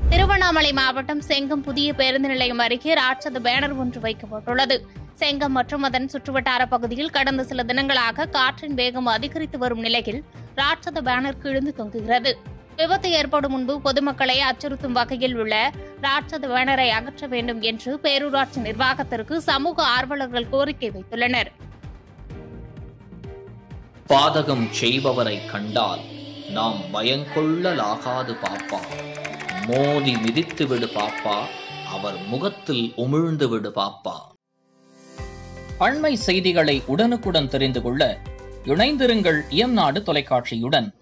திருவண்ணாமலை மாவட்டம் செங்கம் புதிய பேருந்து நிலையம் அருகே ராட்சத பேனர் ஒன்று வைக்கப்பட்டுள்ளது செங்கம் மற்றும் அதன் சுற்றுவட்டார பகுதியில் கடந்த சில தினங்களாக காற்றின் வேகம் அதிகரித்து வரும் நிலையில் ராட்சத பேனர் கிழிந்து தொங்குகிறது விபத்து ஏற்படும் முன்பு பொதுமக்களை அச்சுறுத்தும் வகையில் உள்ள ராட்சத பேனரை அகற்ற வேண்டும் என்று பேரூராட்சி நிர்வாகத்திற்கு சமூக ஆர்வலர்கள் கோரிக்கை வைத்துள்ளனர் பாதகம் செய்பவரை கண்டால் நாம் பயங்கொள்ளலாகாது பாப்பா மோதி மிதித்து விடு பாப்பா அவர் முகத்தில் உமிழ்ந்து விடு பாப்பா அண்மை செய்திகளை உடனுக்குடன் தெரிந்து கொள்ள இணைந்திருங்கள் இயம்நாடு தொலைக்காட்சியுடன்